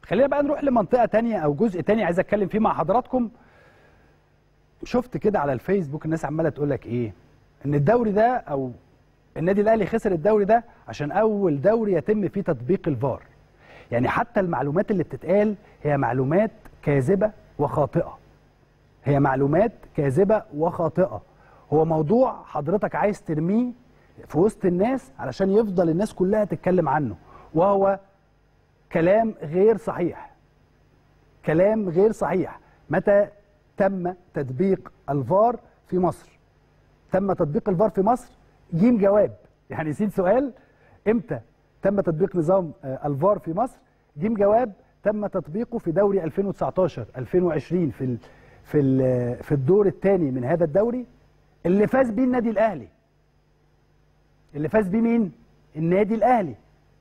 خلينا بقى نروح لمنطقه تانية او جزء تاني عايز اتكلم فيه مع حضراتكم شفت كده على الفيسبوك الناس عماله تقول لك ايه ان الدوري ده او النادي الاهلي خسر الدوري ده عشان اول دوري يتم فيه تطبيق الفار يعني حتى المعلومات اللي بتتقال هي معلومات كاذبه وخاطئه هي معلومات كاذبه وخاطئه هو موضوع حضرتك عايز ترميه في وسط الناس علشان يفضل الناس كلها تتكلم عنه وهو كلام غير صحيح كلام غير صحيح متى تم تطبيق الفار في مصر تم تطبيق الفار في مصر جيم جواب يعني نسيت سؤال امتى تم تطبيق نظام الفار في مصر جيم جواب تم تطبيقه في دوري 2019 2020 في ال في ال في الدور الثاني من هذا الدوري اللي فاز بيه النادي الاهلي اللي فاز بيه مين النادي الاهلي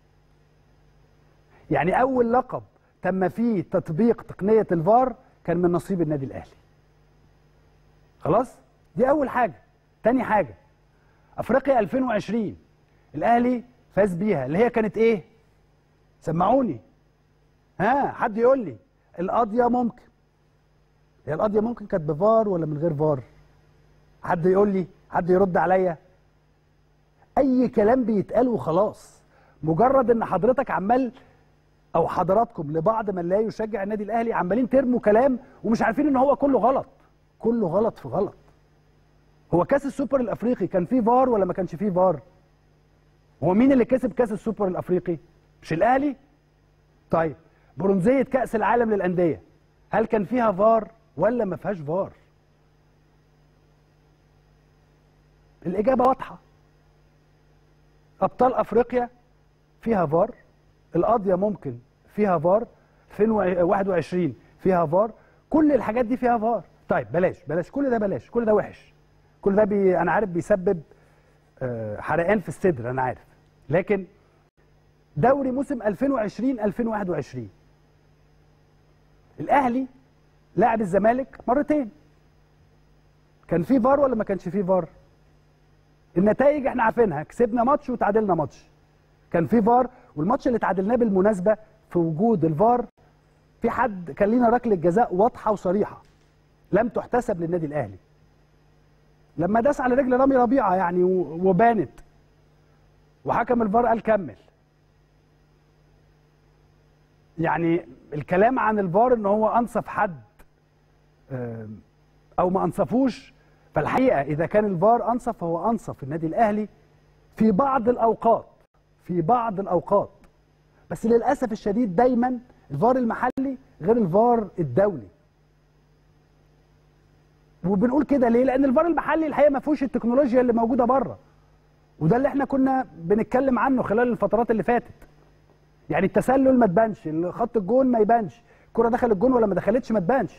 يعني اول لقب تم فيه تطبيق تقنيه الفار كان من نصيب النادي الاهلي خلاص دي اول حاجه تاني حاجه افريقيا 2020 الاهلي فاز بيها اللي هي كانت ايه سمعوني ها حد يقول لي القضيه ممكن هي القضيه ممكن كانت بفار ولا من غير فار حد يقول لي حد يرد عليا اي كلام بيتقال وخلاص مجرد ان حضرتك عمال او حضراتكم لبعض من لا يشجع النادي الاهلي عمالين ترموا كلام ومش عارفين ان هو كله غلط كله غلط في غلط هو كاس السوبر الافريقي كان فيه فار ولا ما كانش فيه فار هو مين اللي كسب كاس السوبر الافريقي مش الاهلي طيب برونزيه كاس العالم للانديه هل كان فيها فار ولا ما فيهاش فار الاجابه واضحه ابطال افريقيا فيها فار القضيه ممكن فيها فار 2021 فيها فار كل الحاجات دي فيها فار طيب بلاش بلاش كل ده بلاش كل ده وحش كل ده بي انا عارف بيسبب حرقان في الصدر انا عارف لكن دوري موسم 2020 2021 الاهلي لاعب الزمالك مرتين كان في فار ولا ما كانش فيه فار النتائج احنا عارفينها كسبنا ماتش وتعادلنا ماتش كان في فار والماتش اللي تعادلناه بالمناسبه في وجود الفار في حد كان لينا ركله جزاء واضحه وصريحه لم تحتسب للنادي الاهلي لما داس على رجل رامي ربيعه يعني وبانت وحكم الفار قال كمل يعني الكلام عن الفار ان هو انصف حد او ما انصفوش فالحقيقه اذا كان الفار انصف فهو انصف النادي الاهلي في بعض الاوقات في بعض الاوقات بس للاسف الشديد دايما الفار المحلي غير الفار الدولي وبنقول كده ليه لان الفار المحلي الحقيقه ما فيهوش التكنولوجيا اللي موجوده بره وده اللي احنا كنا بنتكلم عنه خلال الفترات اللي فاتت يعني التسلل ما تبانش خط الجون ما يبانش الكره دخلت الجون ولا ما دخلتش ما تبانش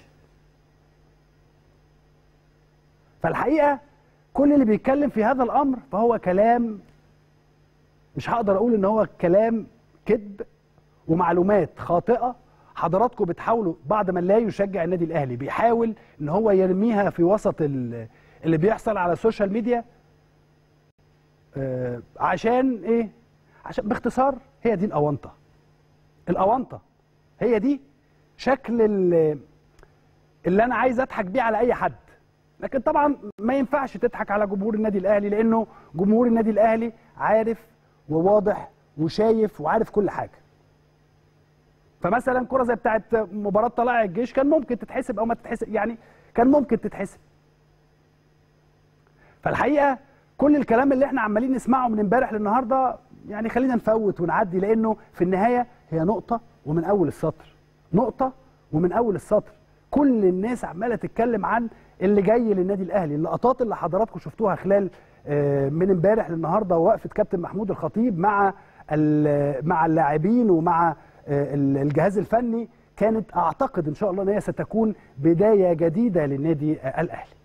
فالحقيقه كل اللي بيتكلم في هذا الامر فهو كلام مش هقدر اقول ان هو كلام كذب ومعلومات خاطئه حضراتكم بتحاولوا بعد ما لا يشجع النادي الاهلي بيحاول ان هو يرميها في وسط اللي بيحصل على السوشيال ميديا آه عشان ايه عشان باختصار هي دي الاونطه الاونطه هي دي شكل اللي انا عايز اضحك بيه على اي حد لكن طبعا ما ينفعش تضحك على جمهور النادي الاهلي لانه جمهور النادي الاهلي عارف وواضح وشايف وعارف كل حاجه فمثلا كره زي بتاعه مباراه طلائع الجيش كان ممكن تتحسب او ما تتحسب يعني كان ممكن تتحسب فالحقيقه كل الكلام اللي احنا عمالين نسمعه من امبارح للنهارده يعني خلينا نفوت ونعدي لانه في النهايه هي نقطه ومن اول السطر نقطه ومن اول السطر كل الناس عماله تتكلم عن اللي جاي للنادي الاهلي اللقطات اللي حضراتكم شفتوها خلال من امبارح للنهارده وقفه كابتن محمود الخطيب مع مع اللاعبين ومع الجهاز الفني كانت اعتقد ان شاء الله ان هي ستكون بدايه جديده للنادي الاهلي